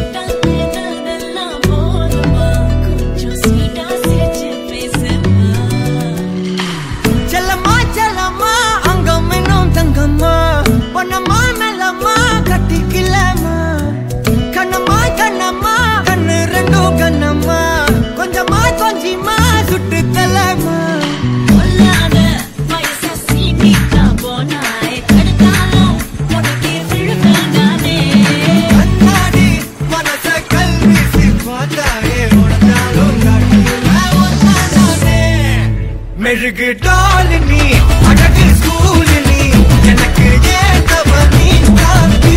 செல்லம்மா செல்லம்மா அங்கம் இன்னும் தங்கம்மா பொன்னம்மா மெல்லம்மா கட்டிக்கலம்மா கண்ணம்மா கண்ணம்மா கண்ணு ரெண்டும் கண்ணம்மா கொஞ்சமா கொஞ்சிமா சுட்டு தலம்மா கண்ணாடி மனச கல்வி சிப்பாத்தாயே உடஞ்சாலும் காட்டுல ஒன்னானே மெழுகு டால் நீ அழகு ஸ்கூல் நீ எனக்கு ஏத்தவ நீ காந்தி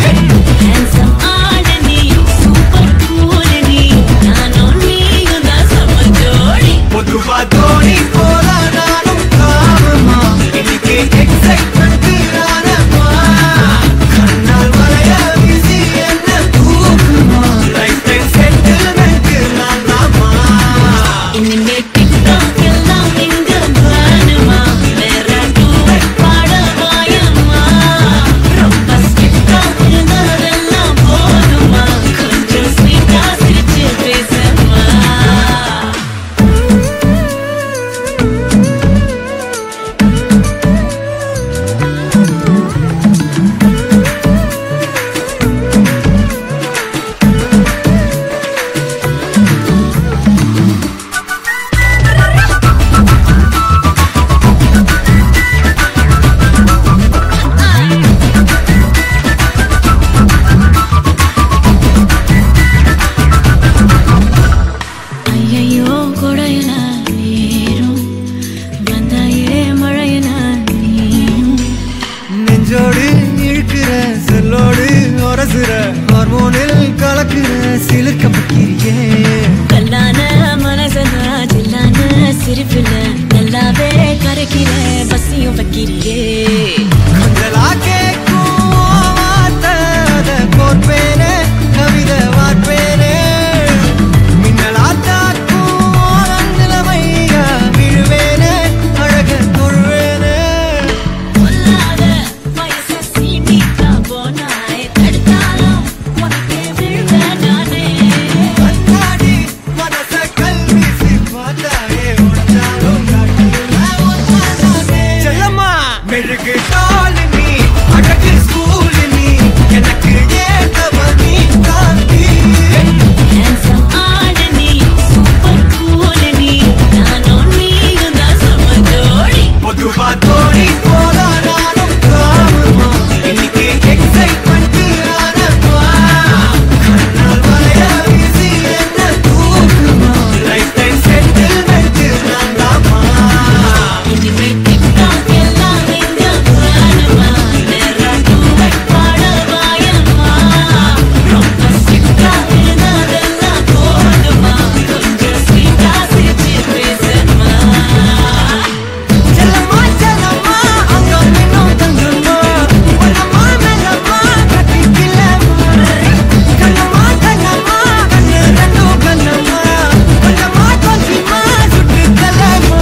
பொதுவா தோணி போல நானும் காமமா இன்னைக்கு எக்ஸைட்மெண்ட் நானம்மா கண்ணால் வளைய வீசி என்ன தூக்குமா லைஃப் டைம் செட்டில்மெண்ட் நான் தாமா ஐயையோ கொடையில ஏறும் வந்தாயே மழையில நீயும் நெஞ்சோடு இழுக்கிற செல்லோடு உரசுற ஹார்மோனில் கலக்குற சிலிர்க்க பக்கிரியே கல்லான மனசன ஜில்லான சிரிப்புல நல்லாவே கரைக்கிற பசியும் வைக்கிறியே கொஞ்சலா கேட்கும் வார்த்தை அத கோர்ப்பேனே கவிதை வார்ப்பேனே மின்னலா தாக்கும் நிலைமையா விழுவேனே அழக தொழுவேனே பொல்லாத வயச சீண்டிக்கா போனாய் தடுத்தாலும் உனக்கே விழுவேன் நானே கண்ணாடி மனச கல்வி சிப்பாத்தாயே உடஞ்சாலும் காட்டுல ஒன்னானே. செல்லம்மா மெழுகு டால் நீ அழகு ஸ்கூல் நீ எனக்கு ஏத்தவ நீ காந்தி ஹேண்ட்ஸம் ஆன நீ சூப்பர் கூல் நீ நானும் நீயும் தான் சம ஜோடி பொதுவா தோணி போல நானும் காமமா இன்னைக்கு எக்ஸைட்மெண்ட் ஆனப்பா கண்ணால் வளைய வீசி என்ன தூக்குமா லைஃப் டைம் செட்டில்மெண்ட் நான் தாமா இனிமே டிக்டாக் எல்லாம் எங்க வேணுமா நேரா டூவெட் பாட வாயம்மா ரொம்ப ஸ்ட்ரிக்டா இருந்ததெல்லாம் போதுமா கொஞ்சம் ஸ்வீட்டா சிரிச்சு பேசணுமா செல்லம்மா செல்லம்மா அங்கம் இன்னும் தங்கம்மா பொன்னம்மா மெல்லம்மா கட்டிக்கலம்மா கண்ணம்மா கண்ணம்மா கண்ணு ரெண்டும் கண்ணம்மா கொஞ்சமா கொஞ்சமா சுட்டு தலம்மா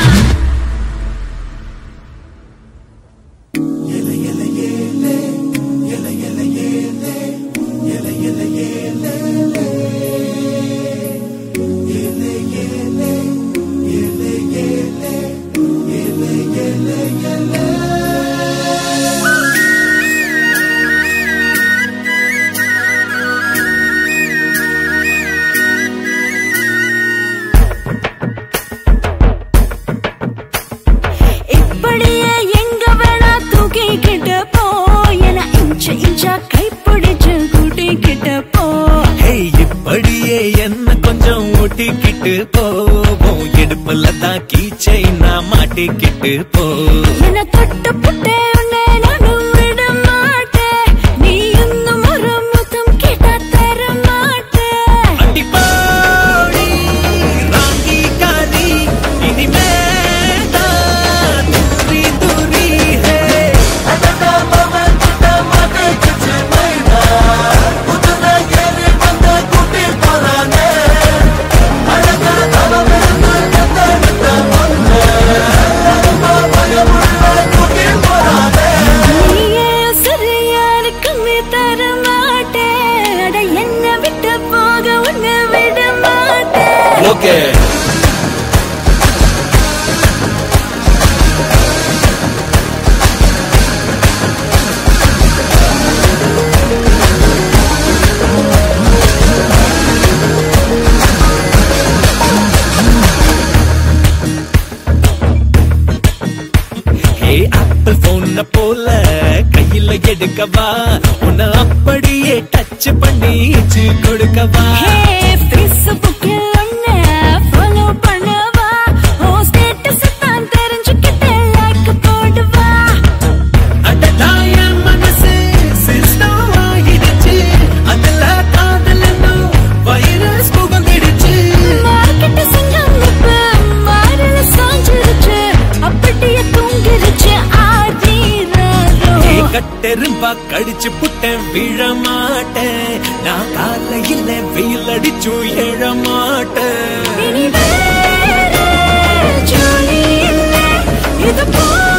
இப்படியே எங்க வேணா தூக்கிக்கிட்டு போ என இன்ச்ச இன்ச்சா கைப்பிடிச்சு கூட்டிக்கிட்டு போ ஹேய், இப்படியே என்ன கொஞ்சம் ஓட்டிக்கிட்டு போவோம் இடுப்புல தான் கீச்சை நான் மாட்டிக்கிட்டு போ என தொட்டு புட்டே உன்னை நானும் விட மாட்டேன் நீ இன்னும் ஒரு முத்தம் கேட்டா தர மாட்டேன் அடிப்பாடி ராங்கி காரி இனிமேதான் தூரி தூரி ஹே அழகா ஓகே ஹே ஆப்பிள் போன போல கையில எடுக்கவா உன்னை அப்படியே டச் பண்ணி கொடுக்கவா ஃபேஸ்புக்கில் உன்னை ஃபாலோ பண்ணவா ஓ ஸ்டேட்டஸ் தான் தெரிஞ்சுக்கிட்டு லைக் போடுவா அடடா என் மனசு சிஸ்டம் ஆயிடுச்சு அதுல காதலன்னு வைரஸ் புகுந்துடுச்சு மார்க்கெட் சிங்கம் இப்ப மாறல சாஞ்சிருச்சு அப்படியே தூங்கிருச்சு ஆதீரோ ஏ கட்டெரும்பா கடிச்சு புட்டேன் விழ மாட்டேன் நான் காலையில வெயில் அடிச்சும் எழ மாட்டேன் இனி வேற ஜோலி இல்லை இது போல